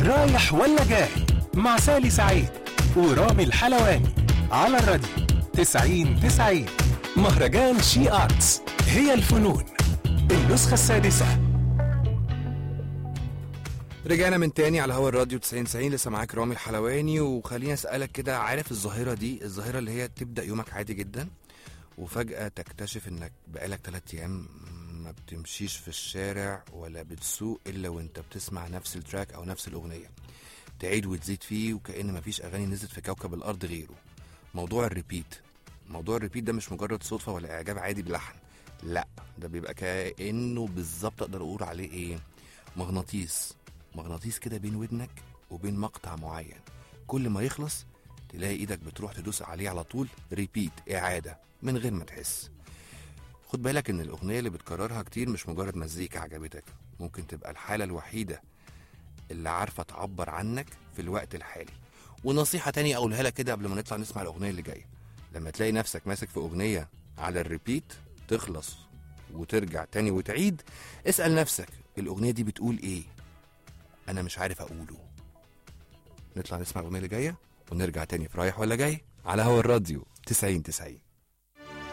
رايح ولا جاي مع سالي سعيد ورامي الحلواني على الراديو 90 90 مهرجان شي آرتس هي الفنون النسخة السادسة رجعنا من تاني على هوا الراديو 90 90 لسه معاك رامي الحلواني وخليني اسالك كده عارف الظاهره دي الظاهره اللي هي تبدا يومك عادي جدا وفجاه تكتشف انك بقالك 3 ايام ما بتمشيش في الشارع ولا بتسوق الا وانت بتسمع نفس التراك او نفس الاغنيه تعيد وتزيد فيه وكأن مفيش اغاني نزلت في كوكب الارض غيره موضوع الريبيت موضوع الريبيت ده مش مجرد صدفه ولا اعجاب عادي بلحن لا ده بيبقى كانه بالظبط اقدر اقول عليه ايه مغناطيس مغناطيس كده بين ودنك وبين مقطع معين كل ما يخلص تلاقي ايدك بتروح تدوس عليه على طول ريبيت اعاده من غير ما تحس خد بالك ان الاغنيه اللي بتكررها كتير مش مجرد مزيكا عجبتك ممكن تبقى الحاله الوحيده اللي عارفه تعبر عنك في الوقت الحالي ونصيحه تانية اقولها لك كده قبل ما نطلع نسمع الاغنيه اللي جايه لما تلاقي نفسك ماسك في اغنيه على الريبيت تخلص وترجع تاني وتعيد اسال نفسك الاغنيه دي بتقول ايه انا مش عارف اقوله نطلع نسمع الاغنيه اللي جايه ونرجع تاني في رايح ولا جاي على هوا الراديو 90 90